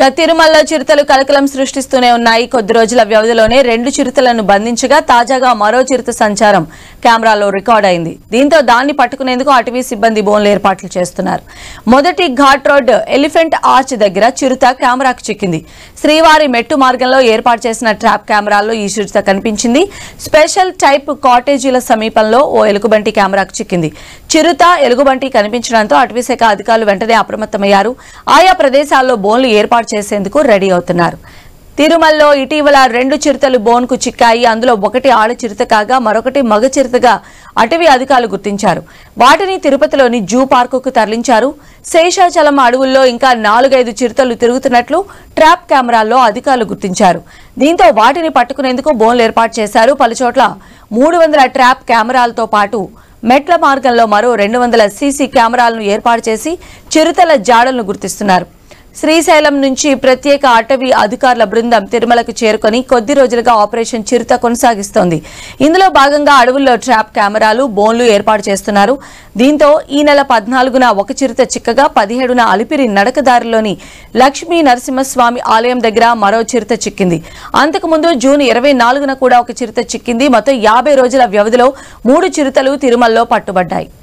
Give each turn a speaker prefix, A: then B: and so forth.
A: ఇక తిరుమలలో చిరుతలు కలకలం సృష్టిస్తూనే ఉన్నాయి కొద్ది రోజుల వ్యవధిలోనే రెండు చిరుతలను బంధించగా తాజాగా మరో చిరుత సంచారం కెమెరాలో రికార్డ్ అయింది దీంతో దాన్ని పట్టుకునేందుకు అటవీ సిబ్బంది బోన్లు ఏర్పాట్లు చేస్తున్నారు మొదటి ఘాట్ రోడ్ ఎలిఫెంట్ ఆర్చ్ దగ్గర చిరుత కెమెరాకు చిక్కింది శ్రీవారి మెట్టు మార్గంలో ఏర్పాటు చేసిన ట్రాప్ కెమెరాల్లో ఈ చిరుత కనిపించింది స్పెషల్ టైప్ కాటేజీల సమీపంలో ఓ ఎలుగుబంటి కెమెరాకు చిక్కింది చిరుత ఎలుగుబంటి కనిపించడంతో అటవీశాఖ అధికారులు వెంటనే అప్రమత్తమయ్యారు ఆయా ప్రదేశాల్లో బోన్లు ఏర్పాటు చేసేందుకు రెడీ అవుతున్నారు తిరుమలలో ఇటీవల రెండు చిరుతలు బోన్కు చిక్కాయి అందులో ఒకటి ఆడ చిరుత కాగా మరొకటి మగ చిరుతగా అటవీ అధికారులు గుర్తించారు వాటిని తిరుపతిలోని జూ పార్కుకు తరలించారు శేషాచలం అడవుల్లో ఇంకా నాలుగైదు చిరుతలు తిరుగుతున్నట్లు ట్రాప్ కెమెరాల్లో అధికారులు గుర్తించారు దీంతో వాటిని పట్టుకునేందుకు బోన్లు ఏర్పాటు చేశారు పలుచోట్ల మూడు వందల ట్రాప్ కెమెరాలతో పాటు మెట్ల మార్గంలో మరో రెండు వందల సీసీ కెమెరాలను ఏర్పాటు చేసి చిరుతల జాడలను గుర్తిస్తున్నారు శ్రీశైలం నుంచి ప్రత్యేక అటవీ అధికారుల బృందం తిరుమలకు చేరుకొని కొద్ది రోజులుగా ఆపరేషన్ చిరుత కొనసాగిస్తోంది ఇందులో భాగంగా అడవుల్లో ట్రాప్ కెమెరాలు బోన్లు ఏర్పాటు చేస్తున్నారు దీంతో ఈ నెల పద్నాలుగున ఒక చిరుత చిక్కగా పదిహేడున అలిపిరి నడకదారిలోని లక్ష్మీ నరసింహస్వామి ఆలయం దగ్గర మరో చిరుత చిక్కింది అంతకుముందు జూన్ ఇరవై నాలుగున కూడా ఒక చిరుత చిక్కింది మొత్తం యాభై రోజుల వ్యవధిలో మూడు చిరుతలు తిరుమలలో పట్టుబడ్డాయి